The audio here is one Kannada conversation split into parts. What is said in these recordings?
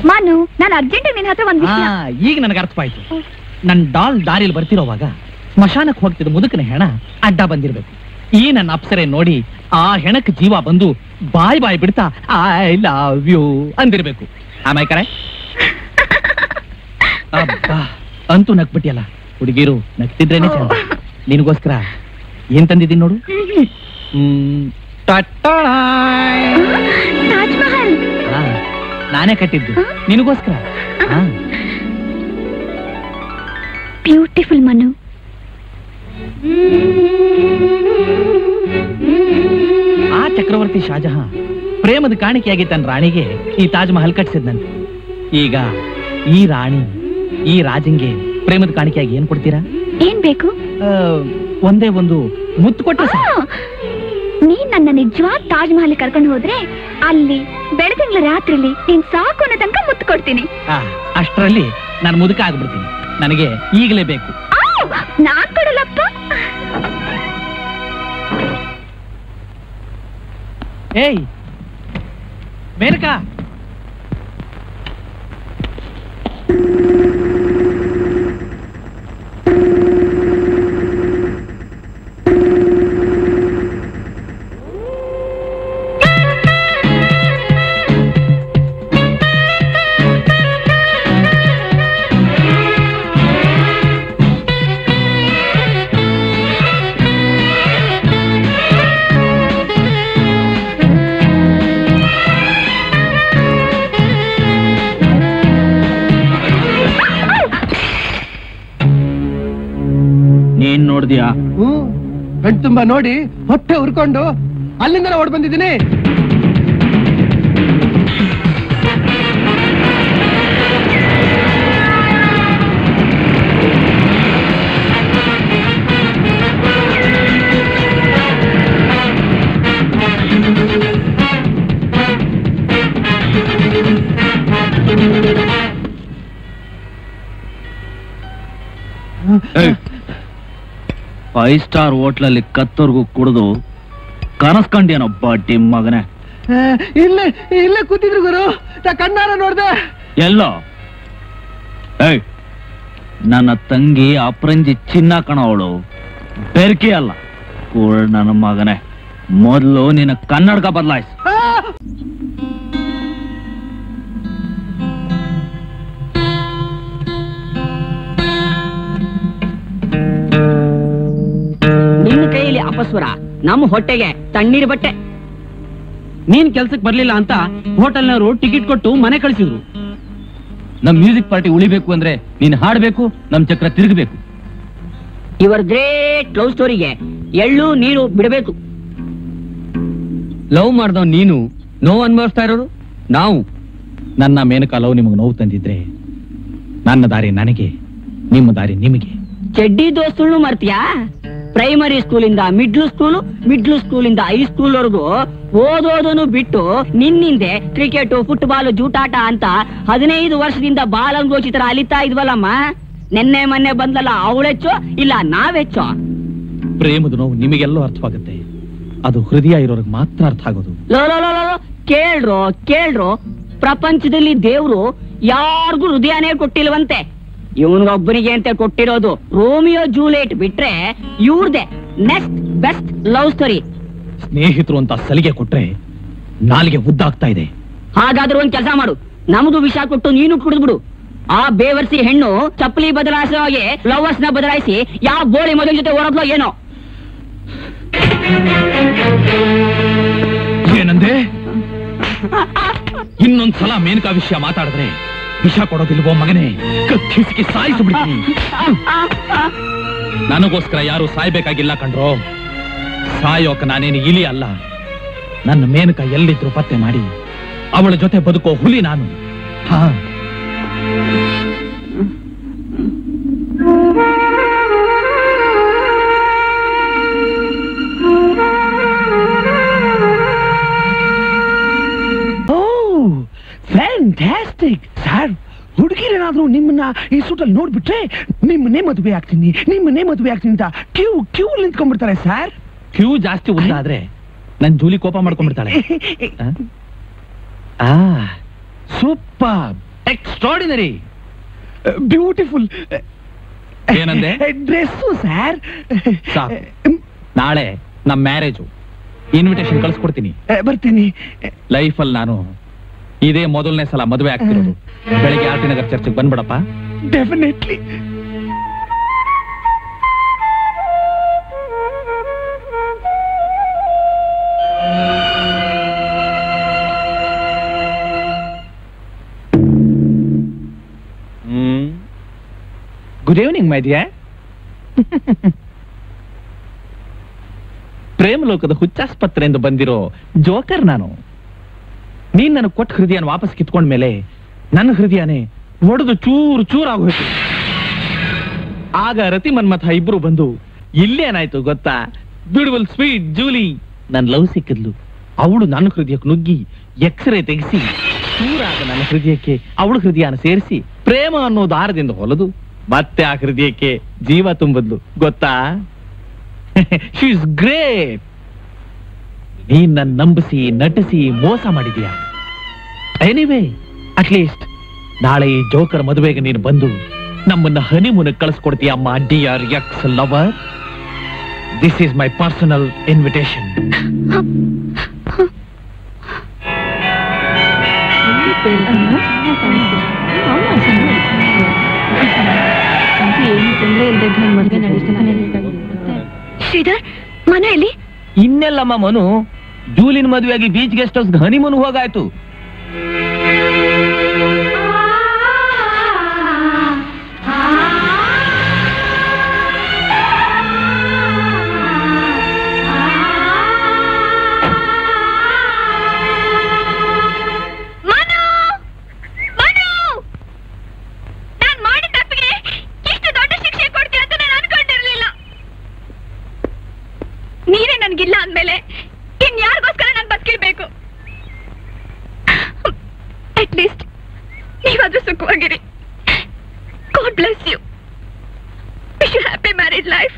ಮಾನು ನಾನು ಅರ್ಜೆಂಟ್ ನಿನ್ ಹತ್ರ ಒಂದ್ ಆ, ವಿಷಯ ಈಗ ನನಗೆ ಅರ್ಥವಾಯ್ತು ನನ್ ಡಾಲ್ ದಾರಿಯಲ್ಲಿ ಬರ್ತಿರೋವಾಗ ಸ್ಮಶಾನಕ್ಕೆ ಹೋಗ್ತಿದ್ದ ಮುದುಕನ ಹೆಣ ಅಡ್ಡ ಬಂದಿರ್ಬೇಕು ಈ ನನ್ನ ಅಪ್ಸರೆ ನೋಡಿ ಆ ಹೆಣಕ್ಕೆ ಜೀವ ಬಂದು ಬಾಯ್ ಬಾಯ್ ಬಿಡ್ತಾ ಐ ಲವ್ ಯು ಅಂದಿರ್ಬೇಕು ಆಮೇಲೆ ಕರೆ ಅಬ್ಬಾ ಅಂತೂ ನಗ್ಬಿಟ್ಟಿಯಲ್ಲ ಹುಡುಗಿರು ನಗ್ತಿದ್ರೇನೆ ಚಂದ ನಿನಗೋಸ್ಕರ ಏನ್ ತಂದಿದ್ದೀನಿ ನೋಡು ಹ್ಮ್ ಟಟ್ಟಳಾಯ್. ತಾಜ್ ಮಹಲ್ ಆ, ನಾನೇ ಕಟ್ಟಿದ್ದು ನಿನಗೋಸ್ಕರ ಆ. ಬ್ಯೂಟಿಫುಲ್ ಮನು ಆ ಚಕ್ರವರ್ತಿ ಶಾಜಹಾನ್ ಪ್ರೇಮದ ಕಾಣಿಕೆಯಾಗಿ ತನ್ನ ರಾಣಿಗೆ ಈ ತಾಜ್ ಮಹಲ್ ಕಟ್ಸಿದ್ನಂತೆ ಈಗ ಈ ರಾಣಿ ಈ ರಾಜಂಗೆ ಪ್ರೇಮದ ಕಾಣಿಕೆಯಾಗಿ ಏನ್ ಕೊಡ್ತೀರಾ ಏನ್ ಬೇಕು ಆ, ಒಂದೇ ಒಂದು ಮುತ್ತು ಕೊಟ್ರೆ ಆ, ನೀನ್ ನನ್ನ ನಿಜವಾದ ತಾಜ್ ಮಹಲ್ ಕರ್ಕೊಂಡು ಹೋದ್ರೆ ಅಲ್ಲಿ ಬೆಳದಿಂಗ್ಳ ರಾತ್ರಿಲಿ ನೀನ್ ಸಾಕು ಅನ್ನೋ ತನಕ ಮುತ್ತು ಕೊಡ್ತೀನಿ ಅಷ್ಟರಲ್ಲಿ ನಾನು ಮುದುಕ ಆಗ್ಬಿಡ್ತೀನಿ ನನಗೆ ಈಗಲೇ ಬೇಕು ಆ, ನಾನ್ ಕೊಡಲ್ಲಪ್ಪ ಏಯ್ ಮೇನಕಾ ನೀನ್ ನೋಡ್ದ್ಯಾ ಹ್ಮ್ ಕಣ್ ತುಂಬಾ ನೋಡಿ ಹೊಟ್ಟೆ ಉರ್ಕೊಂಡು ಅಲ್ಲಿಂದ ಓಡ್ ಬಂದಿದ್ದೀನಿ ಫೈವ್ ಸ್ಟಾರ್ ಹೋಟ್ಲಲ್ಲಿ ಕತ್ತೋರ್ಗು ಕುಡಿದು ಕನಸ್ಕೊಂಡೇನೋ ಬಡ್ಡಿ ಮಗನೇ ಆ, ಇಲ್ಲೇ ಇಲ್ಲೇ ಕೂತಿದ್ರು ಗುರು ನಾ ಕಣ್ಣಾರ ನೋಡ್ದೆ ಎಲ್ಲೋ ಏಯ್ ನನ್ನ ತಂಗಿ ಅಪ್ರಂಜಿ ಚಿನ್ನ ಕಣ ಅವಳು ಬೆರ್ಕಿ ಅಲ್ಲ ಕೂಳ್ ನನ್ನ ಮಗನೇ ಮೊದಲು ನಿನ್ನ ಕನ್ನಡಕ ಬದಲಾಯಿಸ್ ಆ! ನಿನ್ನ ಕೈಯಲ್ಲಿ ಅಪಸ್ವರ ನಮ್ಮ ಹೊಟ್ಟೆಗೆ ತಣ್ಣೀರ್ ಬಟ್ಟೆ ನೀನ್ ಕೆಲ್ಸಕ್ಕೆ ಬರ್ಲಿಲ್ಲ ಅಂತ ಹೋಟೆಲ್ನವರು ಟಿಕೆಟ್ ಕೊಟ್ಟು ಮನೆ ಕಳಿಸಿದ್ರು ನಮ್ ಮ್ಯೂಸಿಕ್ ಪಾರ್ಟಿ ಉಳಿಬೇಕು ಅಂದ್ರೆ ನೀನ್ ಹಾಡ್ಬೇಕು ನಮ್ ಚಕ್ರ ತಿರುಗಬೇಕು ಇವರ್ ಗ್ರೇಟ್ ಲವ್ ಸ್ಟೋರಿಗೆ ಎಳ್ಳು ನೀರು ಬಿಡಬೇಕು ಲವ್ ಮಾಡ್ದವ್ ನೀನು ನೋವು ಅನ್ಭವಿಸ್ತಾ ಇರೋರು ನಾವು ನನ್ನ ಮೇನಕಾ ಲವ್ ನಿಮಗೆ ನೋವು ತಂದಿದ್ರೆ ನನ್ನ ದಾರಿ ನನಗೆ ನಿಮ್ಮ ದಾರಿ ನಿಮಗೆ ಚೆಡ್ಡಿ ದೋಸ್ತುಳ್ನು ಮರ್ತ್ಯಾ ಪ್ರೈಮರಿ ಸ್ಕೂಲಿಂದ ಮಿಡ್ಲ್ ಸ್ಕೂಲ್ ಮಿಡ್ಲ್ ಸ್ಕೂಲಿಂದ ಹೈ ಸ್ಕೂಲ್ ವರೆಗೂ ಓದೋದನ್ನು ಬಿಟ್ಟು ನಿನ್ನಿಂದೆ ಕ್ರಿಕೆಟ್ ಫುಟ್ಬಾಲ್ ಜೂಟಾಟ ಅಂತ ಹದಿನೈದು ವರ್ಷದಿಂದ ಬಾಲಂಗೋಚಿತರ ಅಲಿತಾ ಇದ್ವಲ್ಲಮ್ಮ ನೆನ್ನೆ ಮೊನ್ನೆ ಬಂದಲ್ಲ ಅವಳೆಚ್ಚೋ ಇಲ್ಲ ನಾವೆಚ್ಚೋ ಪ್ರೇಮದ ನೋವು ನಿಮಗೆಲ್ಲೋ ಅರ್ಥವಾಗುತ್ತೆ ಅದು ಹೃದಯ ಇರೋರಿಗೆ ಮಾತ್ರ ಅರ್ಥ ಆಗೋದು ಲೋ ಲೋ ಲೋ ಲೋ ಲೋ, ಕೇಳ್ರೋ ಕೇಳ್ರೋ ಪ್ರಪಂಚದಲ್ಲಿ ದೇವ್ರು ಯಾರಿಗೂ ಹೃದಯನೇ ಕೊಟ್ಟಿಲ್ವಂತೆ ಇವನ್ಗೊಬ್ಬನಿಗೆ ಅಂತ ಕೊಟ್ಟಿರೋದು ರೋಮಿಯೋ ಜೂಲಿಯಟ್ ಬಿಟ್ರೆ ಇವ್ರದೆ ನೆಕ್ಸ್ಟ್ ಬೆಸ್ಟ್ ಲವ್ ಸ್ಟೋರಿ ಸ್ನೇಹಿತರು ಅಂತ ಸಲಿಗೆ ಕೊಟ್ರೆ ನಾಲಿಗೆ ಉದ್ದಾಗ್ತಾ ಇದೆ ಹಾಗಾದ್ರೆ ಒಂದ್ ಕೆಲಸ ಮಾಡು ನಮಗೂ ವಿಷ ಕೊಟ್ಟು ನೀನು ಕುಡಿದ್ಬಿಡು ಆ ಬೇವರ್ಸಿ ಹೆಣ್ಣು ಚಪ್ಪಲಿ ಬದಲಾಯಿಸೋ ಹಾಗೆ ಲವರ್ಸ್ ನ ಬದಲಾಯಿಸಿ ಯಾವ ಬೋಳಿ ಮಗನ ಜೊತೆ ಓಡೋದ್ಲೋ ಏನೋ ಏನಂದೆ ಇನ್ನೊಂದ್ಸಲ ಮೇನಕಾ ವಿಷಯ ಮಾತಾಡಿದ್ರೆ ವಿಷ ಕೊಡೋದಿಲ್ವೋ ಮಗನೇ ಕತ್ತಿಸಿಗೆ ಸಾಯಿಸ್ಬಿಡ್ತೀನಿ ನನಗೋಸ್ಕರ ಯಾರು ಸಾಯ್ಬೇಕಾಗಿಲ್ಲ ಕಣ್ರೋ ಸಾಯೋಕ ನಾನೇನು ಇಲಿ ಅಲ್ಲ ನನ್ನ ಮೇನಕ ಎಲ್ಲಿದ್ರು ಪತ್ತೆ ಮಾಡಿ ಅವಳ ಜೊತೆ ಬದುಕೋ ಹುಲಿ ನಾನು ಹಾ ಓ ಫ್ಯಾಂಟಾಸ್ಟಿಕ್ ಸರ್ ಹುಡುಗಿರೇನಾದ್ರೂ ನಿಮ್ಮನ್ನ ಈ ಸೂಟಲ್ಲಿ ನೋಡ್ಬಿಟ್ರೆ ನಿಮ್ಮನ್ನೇ ಮದುವೆ ಆಗ್ತೀನಿ ನಿಮ್ಮನ್ನೇ ಮದುವೆ ಆಗ್ತೀನಿ ಅಂತ ಕ್ಯೂ ಕ್ಯೂ ನಿಂತ್ಕೊಂಡ್ಬಿಡ್ತಾರೆ ಸರ್ ಕ್ಯೂ ಜಾಸ್ತಿ ಉದ್ದ ಆದ್ರೆ ನನ್ ಜೂಲಿ ಕೋಪ ಮಾಡ್ಕೊಂಡ್ಬಿಡ್ತಾಳೆ ಆ? ಆ ಸೂಪರ್ ಎಕ್ಸ್ಟ್ರಾಡಿನರಿ ಬ್ಯೂಟಿಫುಲ್ ಏನಂದೆ? ಡ್ರೆಸ್ಸು ಸರ್ ಸಾಕು. ನಾಳೆ ನಮ್ಮ ಮ್ಯಾರೇಜು ಇನ್ವಿಟೇಷನ್ ಕಳ್ಸ್ಕೊಡ್ತೀನಿ ಬರ್ತೀನಿ ಲೈಫಲ್ಲಿ ನಾನು ಇದೇ ಮೊದಲನೇ ಸಲ ಮದುವೆ ಆಗ್ತಿರೋದು ಬೆಳಿಗ್ಗೆ ಆರ್ ಟಿ ನಗರ್ ಚರ್ಚ್ಗೆ ಬಂದ್ಬಿಡಪ್ಪ definitely good evening my dear ಪ್ರೇಮ ಲೋಕದ ಹುಚ್ಚಾಸ್ಪತ್ರೆಯಿಂದ ಬಂದಿರೋ ಜೋಕರ್ ನಾನು ನೀನ್ ನನಗೆ ಕೊಟ್ಟ ಹೃದಯನ ವಾಪಸ್ ಕಿತ್ಕೊಂಡ ಮೇಲೆ ನನ್ನ ಹೃದಯನೇ ಒಡೆದು ಚೂರು ಚೂರಾಗೋಯ್ತು ಆಗ ರತಿ ಮನ್ಮಥ ಇಬ್ರು ಬಂದು ಇಲ್ಲೇನಾಯ್ತು ಗೊತ್ತಾ ಬ್ಯೂಟಿಫುಲ್ ಸ್ವೀಟ್ ಜೂಲಿ ನನ್ ಲವ್ ಸಿಕ್ಕಿದ್ಲು ಅವಳು ನನ್ನ ಹೃದಯಕ್ಕೆ ನುಗ್ಗಿ ಎಕ್ಸ್ರೇ ತೆಗೆಸಿ ಚೂರಾದ ನನ್ನ ಹೃದಯಕ್ಕೆ ಅವಳ ಹೃದಯನ ಸೇರಿಸಿ ಪ್ರೇಮ ಅನ್ನೋ ದಾರದಿಂದ ಹೊಲದು ಮತ್ತೆ ಆ ಹೃದಯಕ್ಕೆ ಜೀವ ತುಂಬಿದ್ಲು ಗೊತ್ತಾ ಶಿ ಇಸ್ ಗ್ರೇಟ್ ನೀನ್ ನನ್ನ ನಂಬಿಸಿ ನಟಿಸಿ ಮೋಸ ಮಾಡಿದ್ಯಾ ಎನಿವೇ ಅಟ್ಲೀಸ್ಟ್ ನಾಳೆ ಈ ಜೋಕರ್ ಮದುವೆಗೆ ನೀನು ಬಂದು ನಮ್ಮನ್ನ ಹನಿಮೂನ್ ಕಳಿಸ್ಕೊಡ್ತೀಯ ಅಮ್ಮ dear ex lover this is my personal invitation Shridhar ಮನೆಯಲ್ಲಿ ಇನ್ನೆಲ್ಲಮ್ಮ ಮನು ಜೂಲಿನ ಮದುವೆಯಾಗಿ ಬೀಚ್ ಗೆಸ್ಟ್ ಹೌಸ್ ಹನಿಮೂನ್ ಹೋಗಾಯ್ತು ಮನು ಮನು ನಾನ್ ಮಾಡಿದ ತಪ್ಪಿಗೆ ಇಷ್ಟು ದೊಡ್ಡ ಶಿಕ್ಷೆ ಕೊಡ್ತೀಯ ಅಂತ ನಾನು ಅನ್ಕೊಂಡಿರ್ಲಿಲ್ಲ ನೀರೇ ನನ್ಗಿಲ್ಲ ಅಂದ್ಮೇಲೆ ಇನ್ಯಾರಿಗೋಸ್ಕರ ನಾನು ಬದುಕಿರ್ಬೇಕು ಅಟ್ ಲೀಸ್ಟ್ ನೀವಾದ್ರೂ ಸುಖವಾಗಿರಿ God bless you wish you happy married life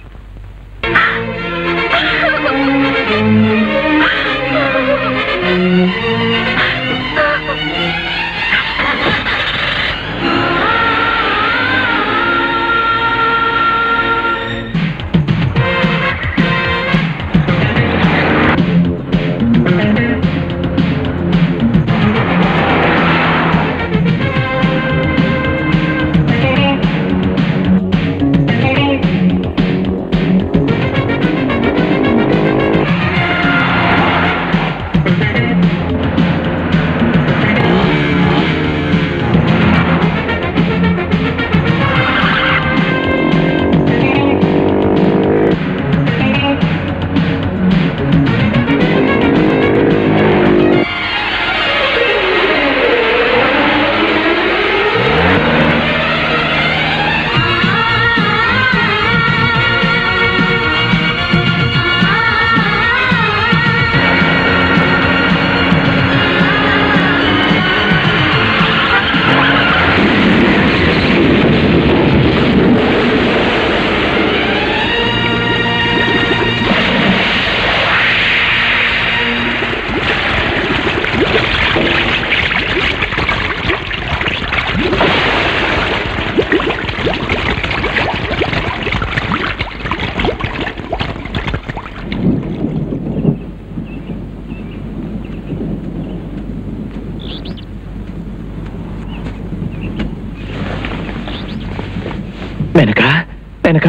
Menaka Menaka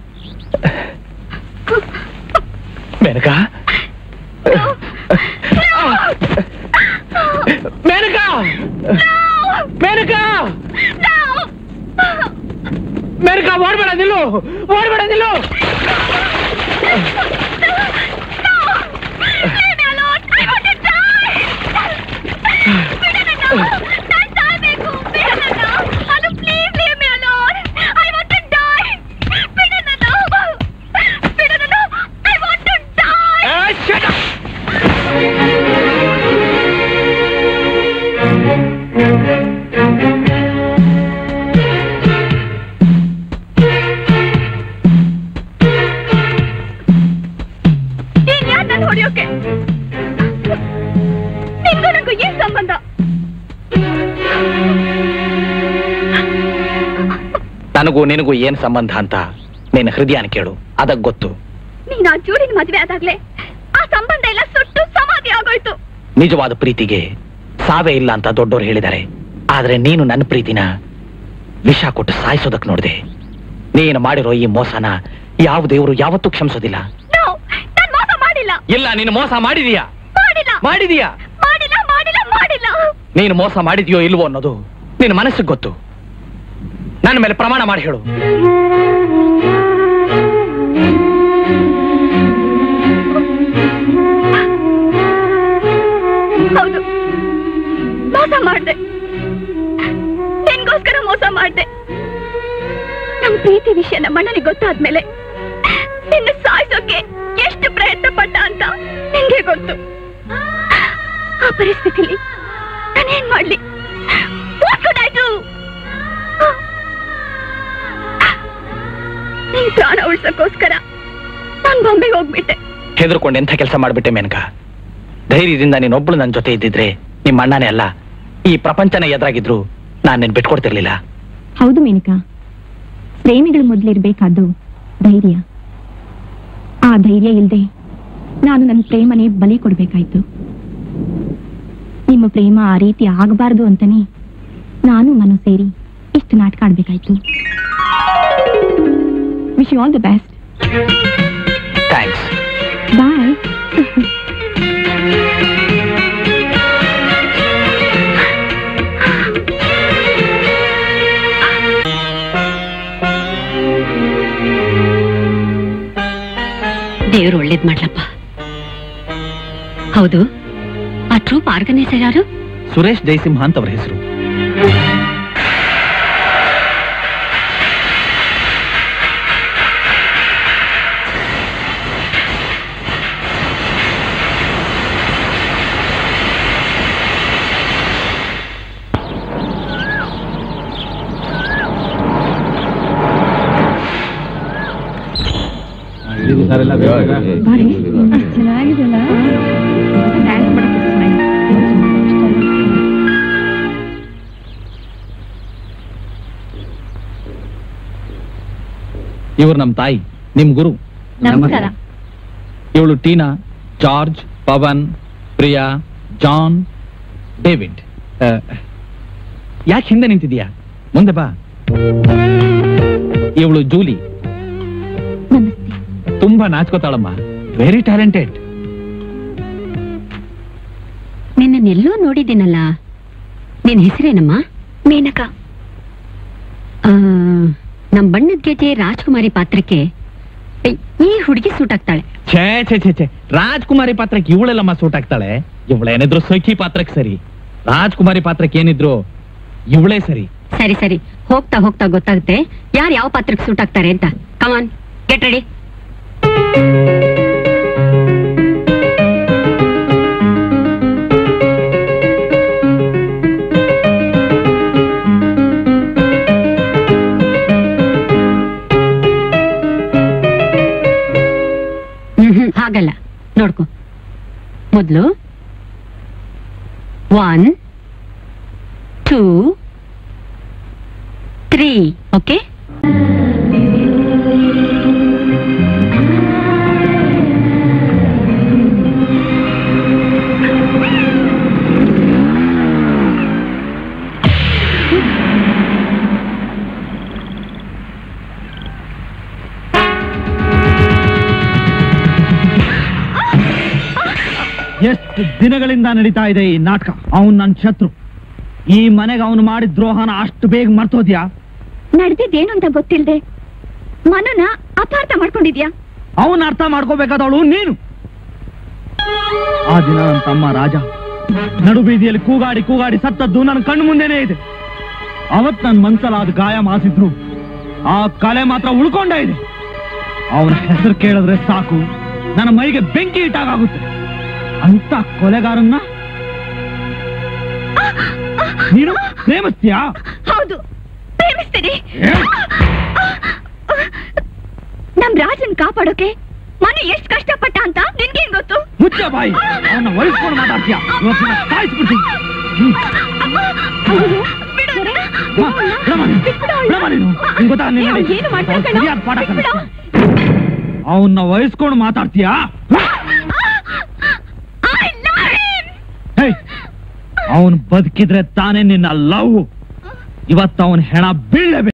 Menaka Menaka Menaka Menaka ಓಡ್ಬೇಡ ನಿಲ್ಲು ಓಡ್ಬೇಡ ನಿಲ್ಲು ಏ, shut up! ಹೊಡಿಯೋಕೆ ನಿಮ್ಗೂ ನಂಗೂ ಏನ್ ಸಂಬಂಧ ನನಗೂ ನಿನಗೂ ಏನ್ ಸಂಬಂಧ ಅಂತ ನಿನ್ನ ಹೃದಯನ ಕೇಳು ಅದಕ್ ಗೊತ್ತು ನೀನ್ ಆ ಜೋಡಿನ ಮದ್ವೆ ಆದಾಗ್ಲೇ ಆ ಸಂಬಂಧ ಎಲ್ಲ ಸುಟ್ಟು ಸಮಾಧಿ ಆಗೋಯ್ತು ನಿಜವಾದ ಪ್ರೀತಿಗೆ ಸಾವೇ ಇಲ್ಲ ಅಂತ ದೊಡ್ಡೋರು ಹೇಳಿದ್ದಾರೆ ಆದ್ರೆ ನೀನು ನನ್ನ ಪ್ರೀತಿನ ವಿಷ ಕೊಟ್ಟು ಸಾಯಿಸೋದಕ್ ನೋಡಿದೆ ನೀನು ಮಾಡಿರೋ ಈ ಮೋಸನ ಯಾವ ದೇವರು ಯಾವತ್ತೂ ಕ್ಷಮಿಸೋದಿಲ್ಲ ನೋ ನಾನ್ ಮೋಸ ಮಾಡಿಲ್ಲ ಇಲ್ಲ ನೀನು ಮೋಸ ಮಾಡಿದೀಯಾ ಮಾಡಿಲ್ಲ ಮಾಡಿದೀಯಾ ಮಾಡಿಲ್ಲ ಮಾಡಿಲ್ಲ ಮಾಡಿಲ್ಲ ನೀನು ಮೋಸ ಮಾಡಿದ್ಯೋ ಇಲ್ವೋ ಅನ್ನೋದು ನಿನ್ನ ಮನಸ್ಸಿಗೆ ಗೊತ್ತು ನನ್ನ ಮೇಲೆ ಪ್ರಮಾಣ ಮಾಡಿ ಹೇಳು ಹೌದು ಮೋಸ ಮಾಡ್ದೆ ನಿನ್ಗೋಸ್ಕರ ಮೋಸ ಮಾಡ್ದೆ ನಮ್ ಪ್ರೀತಿ ವಿಷಯ ನಮ್ಮ ಅಣ್ಣನಿಗೆ ಗೊತ್ತಾದ್ಮೇಲೆ ನಿನ್ನ ಸಾಯಿಸೋಕೆ ಎಷ್ಟು ಪ್ರಯತ್ನ ಪಟ್ಟ ಅಂತ ನಿಂಗೆ ಗೊತ್ತು ಆ ಪರಿಸ್ಥಿತಿಲಿ ನಾನೇನ್ ಮಾಡ್ಲಿ What could I do? ನಿನ್ ಪ್ರಾಣ ಉಳ್ಸಕ್ಕೋಸ್ಕರ ನಾನ್ ಬಾಂಬೆಗೆ ಹೋಗ್ಬಿಟ್ಟೆ ಹೆದರ್ಕೊಂಡು ಎಂಥ ಕೆಲಸ ಮಾಡ್ಬಿಟ್ಟೆ ಮೇನಕ ಧೈರ್ಯದಿಂದ ನೀನೊಬ್ಳು ನನ್ನ ಜೊತೆ ಇದ್ದಿದ್ರೆ ನಿಮ್ಮ ಅಣ್ಣನೇ ಅಲ್ಲ ಈ ಪ್ರಪಂಚನ ಎದುರಾಗಿದ್ರು ನಾನು ನಿನ್ ಬಿಟ್ಕೊಡ್ತಿರ್ಲಿಲ್ಲ ಹೌದು ಮೇನಕಾ ಪ್ರೇಮಿಗಳು ಮೊದಲಿರ್ಬೇಕಾದ್ದು ಧೈರ್ಯ ಆ ಧೈರ್ಯ ಇಲ್ಲದೆ ನಾನು ನನ್ನ ಪ್ರೇಮನೇ ಬಲಿ ಕೊಡ್ಬೇಕಾಯ್ತು ನಿಮ್ಮ ಪ್ರೇಮ ಆ ರೀತಿ ಆಗಬಾರ್ದು ಅಂತಾನೆ ನಾನು ಮನು ಸೇರಿ ಇಷ್ಟು ನಾಟಕ ಆಡ್ಬೇಕಾಯ್ತು wish you all the best thanks bye ದೇವ್ರು ಒಳ್ಳೇದ್ ಮಾಡ್ಲಪ್ಪ ಹೌದು ಆ ಟ್ರೂಪ್ ಆರ್ಗನೈಸರ್ ಯಾರು ಸುರೇಶ್ ಜಯಸಿಂಹ ಅಂತ ಅವರ ಹೆಸರು ಚೆನ್ನಾಗಿದೆಲ್ಲ ಡ್ಯಾನ್ಸ್ ಮಾಡಕ್ಕೆ ಇವ್ರು ನಮ್ಮ ತಾಯಿ ನಿಮ್ ಗುರು ನಮಸ್ಕಾರ ಇವಳು Tina George Pavan Priya John David ಯಾಕೆ ಹಿಂದೆ ನಿಂತಿದ್ಯಾ ಮುಂದೆ ಬಾ ಇವಳು ಜೂಲಿ ನಮಸ್ತೆ ತುಂಬಾ ನಾಚ್ಕೋತಾಳಮ್ಮ ವೆರಿ ಟ್ಯಾಲೆಂಟೆಡ್ ನಿನ್ನೆಲ್ಲೋ ನೋಡಿದ್ದೀನಲ್ಲ ನಿನ್ ಹೆಸರೇನಮ್ಮ ಮೇನಕಾ ಆ, ನಮ್ ಬಣ್ಣದ ಗೆಜೆ ರಾಜ್ಕುಮಾರಿ ಪಾತ್ರಕ್ಕೆ ಈ- ಈ ಹುಡುಗಿ ಸೂಟ್ ಆಗ್ತಾಳೆ ಛೇ ಛೇ ಛೇ ಛೇ ರಾಜ್ಕುಮಾರಿ ಪಾತ್ರಕ್ಕೆ ಇವಳೆಲ್ಲಮ್ಮ ಸೂಟ್ ಆಗ್ತಾಳೆ ಇವಳೇನಿದ್ರು ಸಖಿ ಪಾತ್ರಕ್ಕೆ ಸರಿ ರಾಜ್ಕುಮಾರಿ ಪಾತ್ರಕ್ಕೆ ಏನಿದ್ರು ಇವಳೇ ಸರಿ ಸರಿ ಸರಿ ಹೋಗ್ತಾ ಹೋಗ್ತಾ ಗೊತ್ತಾಗುತ್ತೆ ಯಾರು ಯಾವ ಪಾತ್ರಕ್ಕೆ ಸೂಟ್ ಆಗ್ತಾರೆ ಅಂತ ಕಮಾನ್ ಗೆಟ್ ರೆಡಿ ಹಾಗಲ್ಲ ನೋಡ್ಕೊ ಮೊದಲು ಒನ್ ಟೂ ತ್ರೀ ಓಕೆ ಎಷ್ಟು ದಿನಗಳಿಂದ ನಡೀತಾ ಇದೆ ಈ ನಾಟಕ ಅವನ್ ನನ್ ಶತ್ರು ಈ ಮನೆಗೆ ಅವನು ಮಾಡಿದ ದ್ರೋಹನ ಅಷ್ಟು ಬೇಗ ಮರ್ತೋದ್ಯಾ ನಡೆದಿದ್ದೇನು ಅಂತ ಗೊತ್ತಿಲ್ದೆ ಮನುನ ಅಪಾರ್ಥ ಮಾಡ್ಕೊಂಡಿದ್ಯಾ ಅವನ್ ಅರ್ಥ ಮಾಡ್ಕೋಬೇಕಾದವಳು ನೀನು ಆ ದಿನ ನನ್ನ ತಮ್ಮ ರಾಜ ನಡು ಬೀದಿಯಲ್ಲಿ ಕೂಗಾಡಿ ಕೂಗಾಡಿ ಸತ್ತದ್ದು ನನ್ನ ಕಣ್ಣು ಮುಂದೆನೇ ಇದೆ ಅವತ್ ನನ್ನ ಮನ್ಸಲ್ಲ ಅದು ಗಾಯ ಮಾಸಿದ್ರು ಆ ಕಲೆ ಮಾತ್ರ ಉಳ್ಕೊಂಡೇ ಇದೆ ಅವನ ಹೆಸರು ಕೇಳಿದ್ರೆ ಸಾಕು ನನ್ನ ಮೈಗೆ ಬೆಂಕಿ ಇಟ್ಟಾಗುತ್ತೆ ಅಂತ ಕೊಲೆಗಾರನ್ನ ನೀನು ಪ್ರೇಮಿಸ್ತೀಯಾ ಹೌದು ಪ್ರೇಮಿಸ್ತೀನಿ ನಮ್ ರಾಜನ್ ಕಾಪಾಡೋಕೆ ಮನು ಎಷ್ಟ್ ಕಷ್ಟಪಟ್ಟ ಅಂತ ನಿನ್ಗೇನ್ ಗೊತ್ತು ಮುಚ್ಚ ಬಾಯಿ ಅವನ್ನ ವಹಿಸ್ಕೊಂಡು ಮಾತಾಡ್ತೀಯ ಇವತ್ತು ನಿನ್ನ ಸಾಯಿಸ್ಬಿಡ್ತೀನಿ ಹ್ಮ್. ಅಯ್ಯೋ, ಬಿಡು. ಏನು ಮಾಡ್ಬೇಡ ಕಣೋ. ಅವನ್ನ ವಹಿಸ್ಕೊಂಡು ಮಾತಾಡ್ತೀಯಾ ಅವನ್ ಬದುಕಿದ್ರೆ ತಾನೇ ನಿನ್ನ ಲವ್ ಇವತ್ತು ಅವನ್ ಹೆಣ ಬೀಳಬೇಕು